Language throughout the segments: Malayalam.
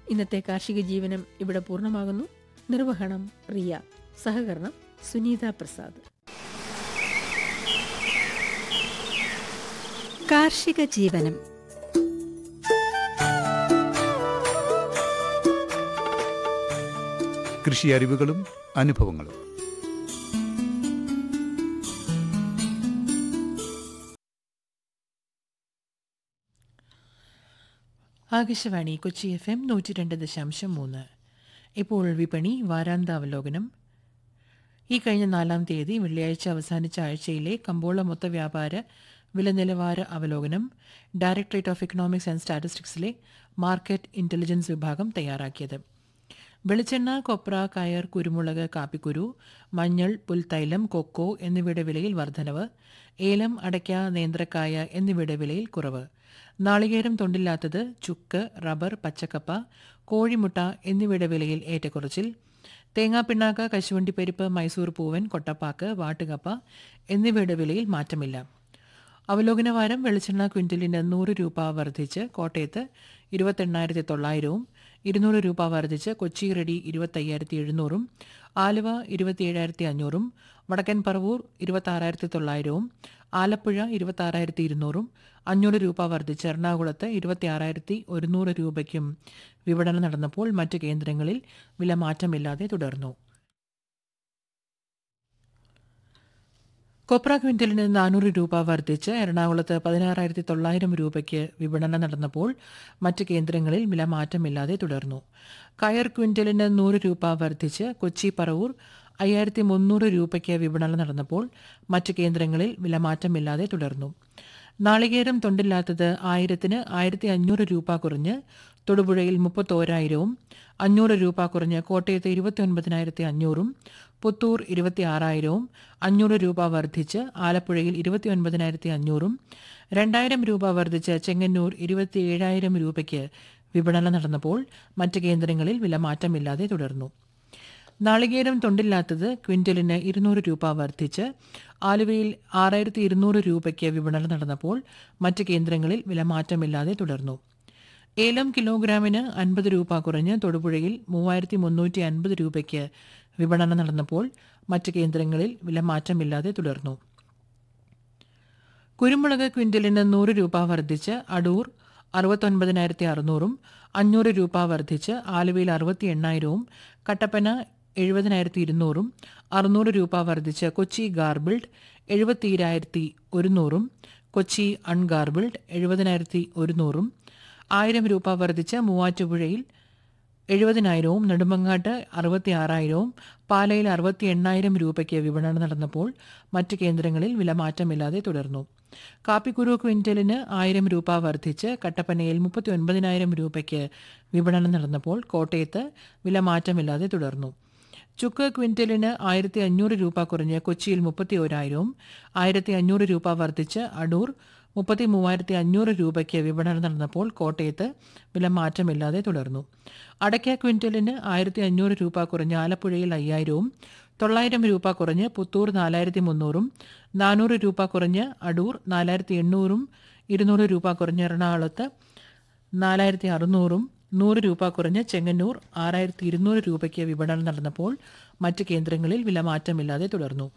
ഇന്നത്തെ കാർഷിക ജീവനം ഇവിടെ പൂർണ്ണമാകുന്നു നിർവഹണം റിയ സഹകരണം സുനീത പ്രസാദ് കാർഷിക ജീവനം കൃഷി അറിവുകളും അനുഭവങ്ങളും ആകാശവാണി കൊച്ചി എഫ് എം നൂറ്റി രണ്ട് ദശാംശം മൂന്ന് ഇപ്പോൾ വിപണി വാരാന്താവലോകനം ഈ കഴിഞ്ഞ നാലാം തീയതി വെള്ളിയാഴ്ച അവസാനിച്ച ആഴ്ചയിലെ കമ്പോള മൊത്ത വ്യാപാര വില നിലവാര അവലോകനം ഡയറക്ടറേറ്റ് ഓഫ് എക്കണോമിക്സ് ആൻഡ് സ്റ്റാറ്റിസ്റ്റിക്സിലെ മാർക്കറ്റ് ഇന്റലിജൻസ് വിഭാഗം തയ്യാറാക്കിയത് വെളിച്ചെണ്ണ കൊപ്ര കയർ കുരുമുളക് കാപ്പിക്കുരു മഞ്ഞൾ പുൽത്തൈലം കൊക്കോ എന്നിവയുടെ വിലയിൽ വർധനവ് ഏലം അടയ്ക്ക നേന്ത്രക്കായ എന്നിവയുടെ വിലയിൽ കുറവ് നാളികേരം തൊണ്ടില്ലാത്തത് ചുക്ക് റബ്ബർ പച്ചക്കപ്പ കോഴിമുട്ട എന്നിവയുടെ വിലയിൽ ഏറ്റക്കുറച്ചിൽ തേങ്ങാപ്പിണ്ണാക്ക കശുവണ്ടിപ്പരിപ്പ് മൈസൂർ പൂവൻ കൊട്ടപ്പാക്ക് വാട്ടുകപ്പ എന്നിവയുടെ വിലയിൽ മാറ്റമില്ല അവലോകന വാരം വെളിച്ചെണ്ണ ക്വിൻ്റലിന് നൂറ് രൂപ വർദ്ധിച്ച് കോട്ടയത്ത് ഇരുപത്തെണ്ണായിരത്തി തൊള്ളായിരവും ഇരുന്നൂറ് രൂപ വർദ്ധിച്ച് കൊച്ചി റെഡി ഇരുപത്തയ്യായിരത്തി എഴുന്നൂറും ആലുവ ഇരുപത്തിയേഴായിരത്തി അഞ്ഞൂറും വടക്കൻ പറവൂർ ഇരുപത്താറായിരത്തി തൊള്ളായിരവും ആലപ്പുഴ ഇരുപത്താറായിരത്തി ഇരുന്നൂറും അഞ്ഞൂറ് രൂപ വർദ്ധിച്ച് എറണാകുളത്ത് ഇരുപത്തിയാറായിരത്തി ഒരുന്നൂറ് രൂപയ്ക്കും വിപണനം നടന്നപ്പോൾ മറ്റ് കേന്ദ്രങ്ങളിൽ വില മാറ്റമില്ലാതെ തുടർന്നു കൊപ്ര ക്വിൻ്റലിന് നാനൂറ് രൂപ വർദ്ധിച്ച് എറണാകുളത്ത് പതിനാറായിരത്തി തൊള്ളായിരം രൂപയ്ക്ക് വിപണനം നടന്നപ്പോൾ മറ്റ് കേന്ദ്രങ്ങളിൽ വില മാറ്റമില്ലാതെ തുടർന്നു കയർ ക്വിൻ്റലിന് നൂറ് രൂപ വർദ്ധിച്ച് കൊച്ചി പറവൂർ അയ്യായിരത്തി മുന്നൂറ് രൂപയ്ക്ക് വിപണനം നടന്നപ്പോൾ മറ്റ് കേന്ദ്രങ്ങളിൽ വില മാറ്റമില്ലാതെ തുടർന്നു നാളികേരം തൊണ്ടില്ലാത്തത് ആയിരത്തിന് ആയിരത്തി അഞ്ഞൂറ് രൂപ കുറഞ്ഞ് തൊടുപുഴയിൽ മുപ്പത്തോരായിരവും അഞ്ഞൂറ് രൂപ കുറഞ്ഞ് കോട്ടയത്ത് ഇരുപത്തി ഒൻപതിനായിരത്തി അഞ്ഞൂറും പുത്തൂർ ഇരുപത്തി ആറായിരവും അഞ്ഞൂറ് രൂപ വർദ്ധിച്ച് ആലപ്പുഴയിൽ ഇരുപത്തി ഒൻപതിനായിരത്തി അഞ്ഞൂറും രണ്ടായിരം രൂപ വർദ്ധിച്ച് ചെങ്ങന്നൂർ ഇരുപത്തി ഏഴായിരം രൂപയ്ക്ക് വിപണനം നടന്നപ്പോൾ മറ്റ് കേന്ദ്രങ്ങളിൽ വില മാറ്റമില്ലാതെ തുടർന്നു നാളികേരം തൊണ്ടില്ലാത്തത് ക്വിൻ്റലിന് ഇരുന്നൂറ് രൂപ വർദ്ധിച്ച് ആലുവയിൽ ആറായിരത്തി ഇരുന്നൂറ് രൂപയ്ക്ക് വിപണനം നടന്നപ്പോൾ മറ്റ് കേന്ദ്രങ്ങളിൽ വില മാറ്റമില്ലാതെ തുടർന്നു ഏലം കിലോഗ്രാമിന് അൻപത് രൂപ കുറഞ്ഞ് തൊടുപുഴയിൽ മൂവായിരത്തി മുന്നൂറ്റി അൻപത് രൂപയ്ക്ക് വിപണനം നടന്നപ്പോൾ മറ്റ് കേന്ദ്രങ്ങളിൽ വില മാറ്റമില്ലാതെ തുടർന്നു കുരുമുളക് ക്വിൻ്റലിന് നൂറ് രൂപ വർദ്ധിച്ച് അടൂർ അറുപത്തൊൻപതിനായിരത്തി അറുന്നൂറും അഞ്ഞൂറ് രൂപ വർദ്ധിച്ച് ആലുവയിൽ അറുപത്തി എണ്ണായിരവും കട്ടപ്പന എഴുപതിനായിരത്തി ഇരുന്നൂറും അറുന്നൂറ് രൂപ വർദ്ധിച്ച് കൊച്ചി ഗാർബിൾഡ് എഴുപത്തിരായിരത്തി ഒരുന്നൂറും കൊച്ചി അൺഗാർബിൾഡ് എഴുപതിനായിരത്തി ഒരുന്നൂറും ആയിരം രൂപ വർദ്ധിച്ച് മൂവാറ്റുപുഴയിൽ എഴുപതിനായിരവും നെടുമങ്ങാട്ട് അറുപത്തി ആറായിരവും പാലയിൽ അറുപത്തി എണ്ണായിരം രൂപയ്ക്ക് വിപണനം നടന്നപ്പോൾ മറ്റ് കേന്ദ്രങ്ങളിൽ വില മാറ്റമില്ലാതെ തുടർന്നു കാപ്പിക്കുരു ക്വിൻ്റലിന് ആയിരം രൂപ വർദ്ധിച്ച് കട്ടപ്പനയിൽ മുപ്പത്തി ഒൻപതിനായിരം രൂപയ്ക്ക് വിപണനം നടന്നപ്പോൾ കോട്ടയത്ത് വില മാറ്റമില്ലാതെ തുടർന്നു ചുക്ക് ക്വിൻ്റലിന് ആയിരത്തി അഞ്ഞൂറ് രൂപ കുറഞ്ഞ് കൊച്ചിയിൽ മുപ്പത്തി ഓരായിരവും ആയിരത്തി അഞ്ഞൂറ് രൂപ വർദ്ധിച്ച് അടൂർ മുപ്പത്തി മൂവായിരത്തി അഞ്ഞൂറ് രൂപയ്ക്ക് വിപണനം നടന്നപ്പോൾ കോട്ടയത്ത് വില മാറ്റമില്ലാതെ തുടർന്നു അടയ്ക്ക ക്വിൻ്റലിന് ആയിരത്തി അഞ്ഞൂറ് രൂപ കുറഞ്ഞ് ആലപ്പുഴയിൽ അയ്യായിരവും തൊള്ളായിരം രൂപ കുറഞ്ഞ് പുത്തൂർ നാലായിരത്തി മുന്നൂറും നാനൂറ് രൂപ കുറഞ്ഞ് അടൂർ നാലായിരത്തി എണ്ണൂറും ഇരുന്നൂറ് രൂപ കുറഞ്ഞ് എറണാകുളത്ത് നാലായിരത്തി അറുന്നൂറും നൂറ് രൂപ കുറഞ്ഞ് ചെങ്ങന്നൂർ ആറായിരത്തി ഇരുന്നൂറ് രൂപയ്ക്ക് വിപണനം നടന്നപ്പോൾ മറ്റ് കേന്ദ്രങ്ങളിൽ വില മാറ്റമില്ലാതെ തുടർന്നു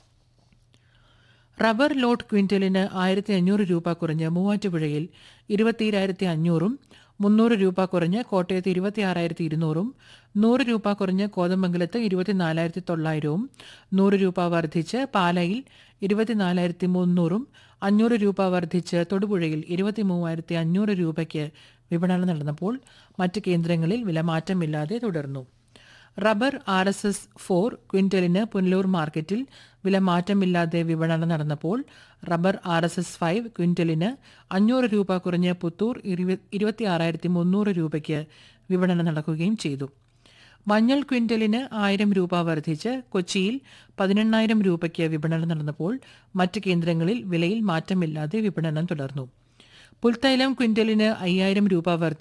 റബ്ബർ ലോട്ട് ക്വിൻ്റലിന് ആയിരത്തി അഞ്ഞൂറ് രൂപ കുറഞ്ഞ് മൂവാറ്റുപുഴയിൽ ഇരുപത്തിരായിരത്തി അഞ്ഞൂറും മുന്നൂറ് രൂപ കുറഞ്ഞ് കോട്ടയത്ത് ഇരുപത്തി ആറായിരത്തി ഇരുന്നൂറും നൂറ് രൂപ കുറഞ്ഞ് കോതമംഗലത്ത് ഇരുപത്തിനാലായിരത്തി തൊള്ളായിരവും നൂറ് രൂപ വർദ്ധിച്ച് പാലയിൽ ഇരുപത്തിനാലായിരത്തി മുന്നൂറും അഞ്ഞൂറ് രൂപ വർദ്ധിച്ച് തൊടുപുഴയിൽ ഇരുപത്തി മൂവായിരത്തി അഞ്ഞൂറ് രൂപയ്ക്ക് വിപണനം നടന്നപ്പോൾ മറ്റ് കേന്ദ്രങ്ങളിൽ വില മാറ്റമില്ലാതെ തുടർന്നു rubber R S S four ക്വിൻ്റലിന് പുനലൂർ മാർക്കറ്റിൽ വില മാറ്റമില്ലാതെ വിപണനം നടന്നപ്പോൾ rubber R S S five ക്വിൻ്റലിന് അഞ്ഞൂറ് രൂപ കുറഞ്ഞ് പുത്തൂർ ഇരുപത്തി ആറായിരത്തി മുന്നൂറ് രൂപയ്ക്ക് വിപണനം നടക്കുകയും ചെയ്തു മഞ്ഞൾ ക്വിൻ്റലിന് ആയിരം രൂപ വർദ്ധിച്ച് കൊച്ചിയിൽ പതിനെണ്ണായിരം രൂപയ്ക്ക് വിപണനം നടന്നപ്പോൾ മറ്റ് കേന്ദ്രങ്ങളിൽ വിലയിൽ മാറ്റമില്ലാതെ വിപണനം തുടർന്നു പുൽത്തൈലം ക്വിൻ്റലിന് അയ്യായിരം രൂപ വർദ്ധിച്ച്